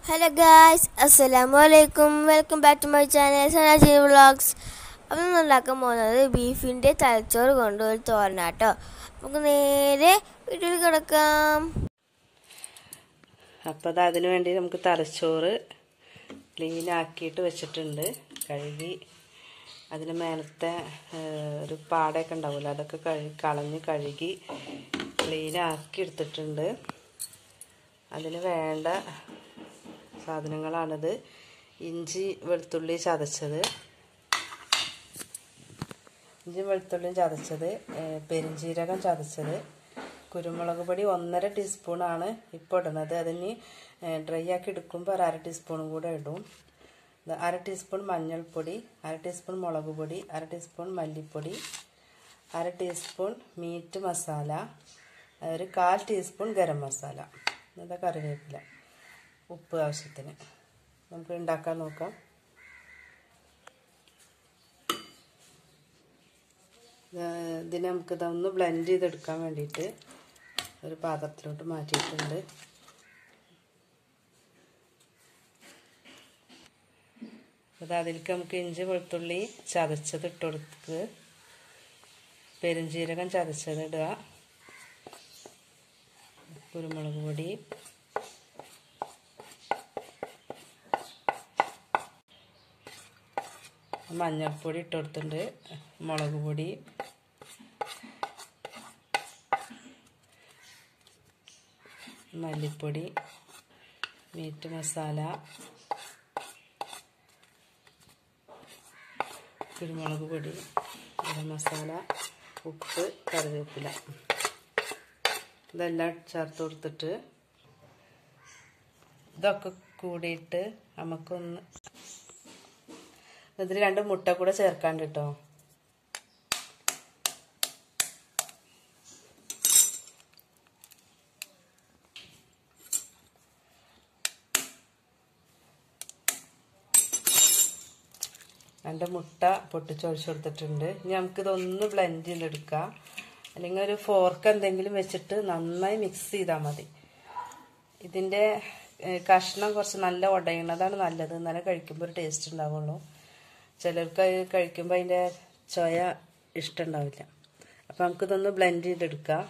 Hello guys അസ്സലാമു അലൈക്കും welcome back to my channel Sanaji vlogs അപ്പം നമ്മൾ ഉണ്ടാക്കാൻ പോകുന്നത് ബീഫിൻ്റെ തലച്ചോറ് കൊണ്ട് ഒരു തോരനാട്ടോ നമുക്ക് നേരെ വീട്ടിൽ കിടക്കാം അപ്പോൾ അത് അതിന് വേണ്ടി നമുക്ക് തലച്ചോറ് ക്ലീൻ ആക്കിയിട്ട് വെച്ചിട്ടുണ്ട് കഴുകി അതിന് മേലത്തെ ഏഹ്, ഒരു പാടയൊക്കെ ഉണ്ടാവില്ല അതൊക്കെ കഴുകി കളഞ്ഞ് കഴുകി ക്ലീൻ ആക്കി എടുത്തിട്ടുണ്ട് അതിന് വേണ്ട സാധനങ്ങളാണിത് ഇഞ്ചി വെളുത്തുള്ളി ചതച്ചത് ഇഞ്ചി വെളുത്തുള്ളിയും ചതച്ചത് ഏഹ്, പെരുംജീരകം ചതച്ചത് കുരുമുളക് പൊടി ഒന്നര ടീസ്പൂണാണ് ഇപ്പോൾ ഇടുന്നത് അതിന് ഡ്രൈ ആക്കി എടുക്കുമ്പോൾ ഒരു അര ടീസ്പൂണും കൂടെ ഇടും ഇത് അര ടീസ്പൂൺ മഞ്ഞൾപ്പൊടി അര ടീസ്പൂൺ മുളക് പൊടി അര ടീസ്പൂൺ മല്ലിപ്പൊടി അര ടീസ്പൂൺ മീറ്റ് മസാല ഒരു കാൽ ടീസ്പൂൺ ഗരം മസാല ഇതാ കറിവേപ്പില ഉപ്പ് ആവശ്യത്തിന് നമുക്ക് ഉണ്ടാക്കാൻ നോക്കാം ഇത് ഇതിനെ നമുക്ക് ഇതൊന്ന് ബ്ലെൻഡ് ചെയ്തെടുക്കാൻ വേണ്ടിയിട്ട് ഒരു പാത്രത്തിലോട്ട് മാറ്റിയിട്ടുണ്ട് അത് അതിലേക്ക് നമുക്ക് ഇഞ്ചി വെളുത്തുള്ളി ചതച്ചത് ഇട്ട് കൊടുത്ത് പെരുംജീരകം ചതച്ചത് ഇടുക കുരുമുളക് പൊടി മഞ്ഞൾപ്പൊടി ഇട്ട് കൊടുത്തിട്ടുണ്ട് മുളക് പൊടി മല്ലിപ്പൊടി മീറ്റ് മസാല കുരുമുളക് പൊടി ഗരം മസാല ഉപ്പ് കറിവേപ്പില ഇതെല്ലാം ചേർത്ത് കൊടുത്തിട്ട് ഇതൊക്കെ കൂടിയിട്ട് നമുക്കൊന്ന് ഇതിൽ രണ്ട് മുട്ട കൂടെ ചേർക്കാണ്ട് കേട്ടോ രണ്ട് മുട്ട പൊട്ടിച്ചൊഴിച്ച് കൊടുത്തിട്ടുണ്ട് ഇനി നമുക്കിതൊന്ന് ബ്ലെൻഡ് ചെയ്തെടുക്കാം അല്ലെങ്കിൽ ഒരു ഫോർക്ക് എന്തെങ്കിലും വെച്ചിട്ട് നന്നായി മിക്സ് ചെയ്താൽ മതി ഇതിൻ്റെ ഏഹ്, കഷ്ണം കുറച്ച് നല്ല ഉടയണതാണ് നല്ലത് എന്നാലേ കഴിക്കുമ്പോൾ ഒരു ടേസ്റ്റ് ഉണ്ടാവുള്ളൂ ചിലർക്ക് അത് കഴിക്കുമ്പോൾ അതിൻ്റെ ചൊയ ഇഷ്ടമുണ്ടാവില്ല അപ്പോൾ നമുക്കിതൊന്ന് ബ്ലെൻഡ് ചെയ്തെടുക്കാം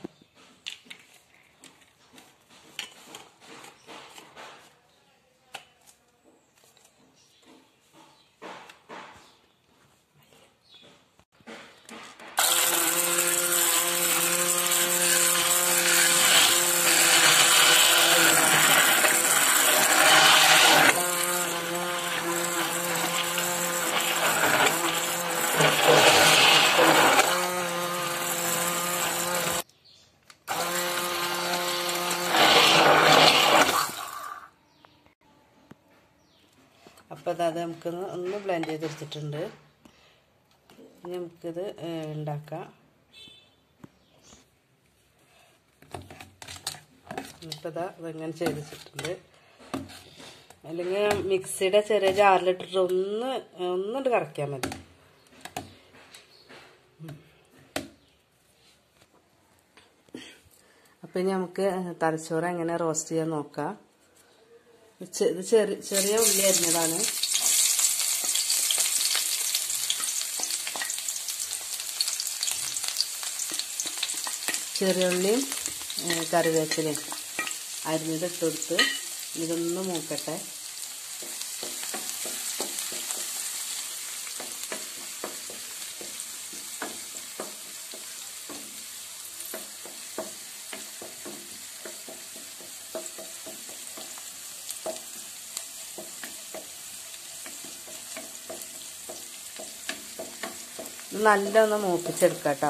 അപ്പോൾ അത് നമുക്ക് ഒന്ന് ബ്ലെൻഡ് ചെയ്തെടുത്തിട്ടുണ്ട് ഇനി നമുക്കിത് ഏഹ്, ഉണ്ടാക്കാം ഇപ്പോൾ ഇതാ ഇതെങ്ങനെ ചെയ്ത് വെച്ചിട്ടുണ്ട് അല്ലെങ്കിൽ മിക്സിയുടെ ചെറിയ ജാറിലിട്ടിട്ട് ഒന്ന് ഒന്നിട്ട് കറക്കിയാൽ മതി അപ്പം ഇനി നമുക്ക് തലച്ചോറ് എങ്ങനെ റോസ്റ്റ് ചെയ്യാൻ നോക്കാം ചെ- ഇത് ചെറിയ ചെറിയ ഉള്ളി അരിഞ്ഞതാണ് ചെറിയ ഉള്ളിയും ഏഹ്, കറിവേപ്പിലയും അരിഞ്ഞത് ഇട്ട് കൊടുത്ത് ഇതൊന്ന് മൂക്കട്ടെ ഇത് നല്ലൊന്ന് മൂപ്പിച്ചെടുക്കാം കേട്ടോ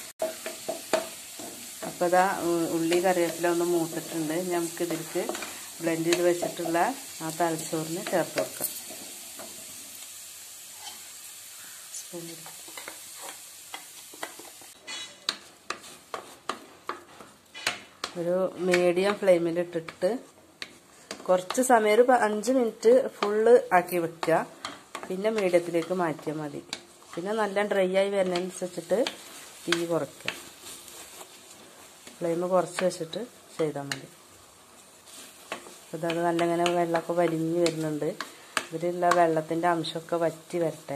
അപ്പോൾ ഇതാ ഉ- ഉള്ളി കറിവേപ്പില ഒന്ന് മൂത്തിട്ടുണ്ട് ഇനി നമുക്ക് ഇതിലേക്ക് ബ്ലെൻഡ് ചെയ്ത് വെച്ചിട്ടുള്ള ആ തലച്ചോറിന് ചേർത്ത് കൊടുക്കാം സ്പൂൺ എടുത്ത്. ഒരു മീഡിയം ഫ്ലെയിമിൽ ഇട്ടിട്ട് കുറച്ച് സമയം ഒരു പ- അഞ്ച് മിനിറ്റ് ഫുള്ള് ആക്കി വെക്കുക പിന്നെ മീഡിയത്തിലേക്ക് മാറ്റിയാൽ മതി പിന്നെ നല്ല ഡ്രൈ ആയി വരുന്നതനുസരിച്ചിട്ട് തീ കുറയ്ക്കുക ഫ്ലെയിം കുറച്ച് വെച്ചിട്ട് ചെയ്താൽ മതി അപ്പോൾ അത് നല്ല ഇങ്ങനെ വെള്ളമൊക്കെ വലിഞ്ഞ് വരുന്നുണ്ട് ഇതിലുള്ള വെള്ളത്തിൻ്റെ അംശമൊക്കെ വറ്റി വരട്ടെ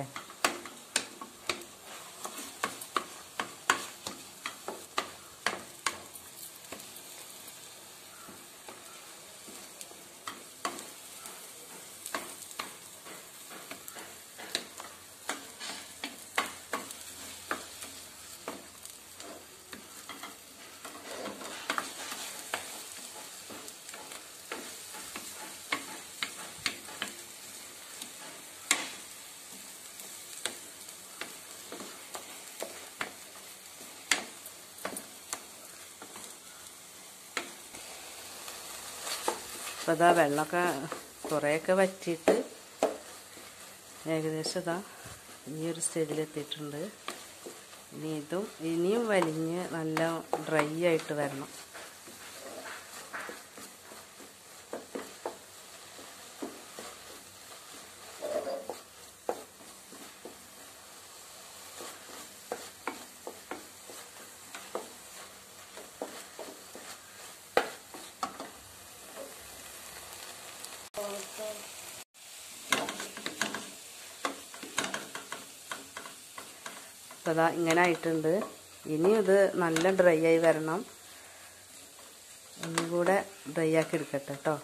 അപ്പോൾ ഇതാ വെള്ളമൊക്കെ കുറേയൊക്കെ വറ്റിയിട്ട് ഏകദേശം ഇതാ ഈ ഒരു സ്റ്റേജിലെത്തിയിട്ടുണ്ട് ഇനി ഇതും ഇനിയും വലിഞ്ഞ് നല്ല ഡ്രൈ ആയിട്ട് വരണം അപ്പോൾ അതാ ഇങ്ങനെ ആയിട്ടുണ്ട് ഇനി ഇത് നല്ല ഡ്രൈ ആയി വരണം ഒന്നും കൂടെ ഡ്രൈ ആക്കി എടുക്കട്ടെ കേട്ടോ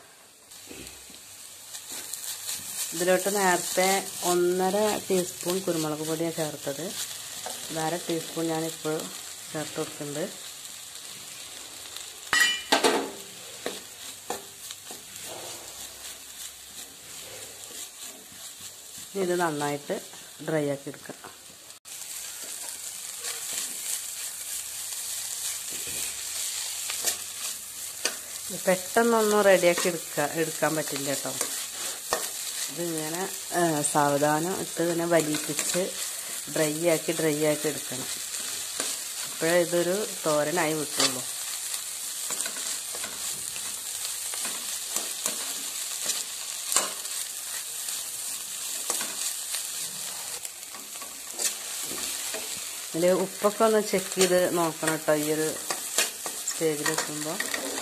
ഇതിലോട്ട് നേരത്തെ ഒന്നര ടീസ്പൂൺ കുരുമുളക് പൊടിയാണ് ചേർത്തത് ഇത് അര ടീസ്പൂൺ ഞാനിപ്പോൾ ചേർത്ത് കൊടുക്കുന്നുണ്ട് ഇനി ഇത് നന്നായിട്ട് ഡ്രൈ ആക്കി എടുക്കാം ഇത് പെട്ടെന്നൊന്നും റെഡിയാക്കി എടുക്കുക എടുക്കാൻ പറ്റില്ല കേട്ടോ ഇതിങ്ങനെ ആ, സാവധാനം ഇട്ട് ഇങ്ങനെ വലിയിപ്പിച്ച് ഡ്രൈ ആക്കി ഡ്രൈ ആക്കി എടുക്കണം അപ്പോഴേ ഇതൊരു തോരനായി വിട്ടുള്ളൂ ഇതിൽ ഉപ്പൊക്കെ ഒന്ന് ചെക്ക് ചെയ്ത് നോക്കണം കേട്ടോ ഈ ഒരു സ്റ്റേജിലെത്തുമ്പോൾ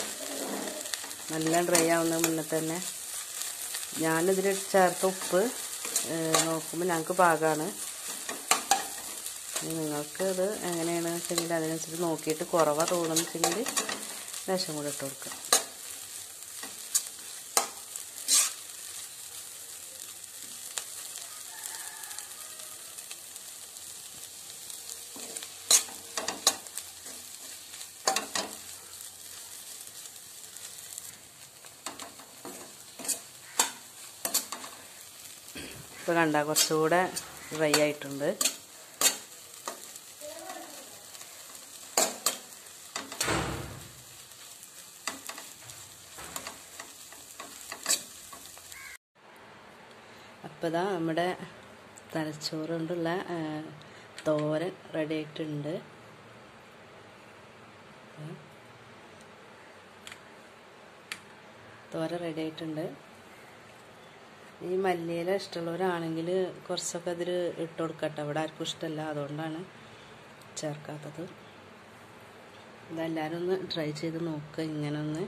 നല്ല ഡ്രൈ ആവുന്ന മുന്നേ തന്നെ ഞാനിതിൽ ചേർത്ത ഉപ്പ് നോക്കുമ്പോൾ ഞങ്ങൾക്ക് പാകമാണ് നിങ്ങൾക്ക് ഇത് എങ്ങനെയാണെന്ന് വെച്ചെങ്കിൽ അതിനനുസരിച്ച് നോക്കിയിട്ട് കുറവാ തോന്നുന്നു വെച്ചെങ്കിൽ വിഷം കൂടെ ഇട്ട് കൊടുക്കുക ഇപ്പോൾ കണ്ട കുറച്ചുകൂടെ ഡ്രൈ ആയിട്ടുണ്ട് അപ്പോൾ ഇതാ നമ്മുടെ തലച്ചോറ് കൊണ്ടുള്ള ആ, തോരൻ റെഡി ആയിട്ടുണ്ട് തോരൻ റെഡി ആയിട്ടുണ്ട് ഈ മല്ലിയില ഇഷ്ടമുള്ളവരാണെങ്കിൽ കുറച്ചൊക്കെ അതിൽ ഇട്ട് കൊടുക്കട്ടെ ഇവിടെ ആർക്കും ഇഷ്ടമല്ല അതുകൊണ്ടാണ് ചേർക്കാത്തത് ഇതെല്ലാവരും ഒന്ന് ട്രൈ ചെയ്ത് നോക്കുക ഇങ്ങനെ ഒന്ന്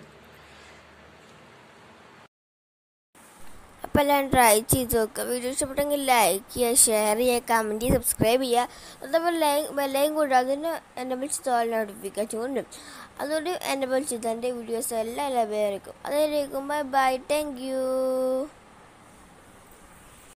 അപ്പോൾ എല്ലാം ട്രൈ ചെയ്ത് നോക്കുക വീഡിയോ ഇഷ്ടപ്പെട്ടെങ്കിൽ ലൈക്ക് ചെയ്യുക ഷെയർ ചെയ്യുക കമൻറ്റ് ചെയ്യുക സബ്സ്ക്രൈബ് ചെയ്യുക അതേപോലെ ലൈക്ക് ബെല്ലൈൻ കൂടെ അതിന് എന്നെ വിളിച്ച് തോൽ നോട്ടിഫിക്കേഷൻ കൊണ്ടും അതുകൊണ്ട് എന്നെ വിളിച്ചത് എൻ്റെ വീഡിയോസ് എല്ലാം ലഭ്യമായിരിക്കും അതായിരിക്കും ബൈ ബൈ താങ്ക് യു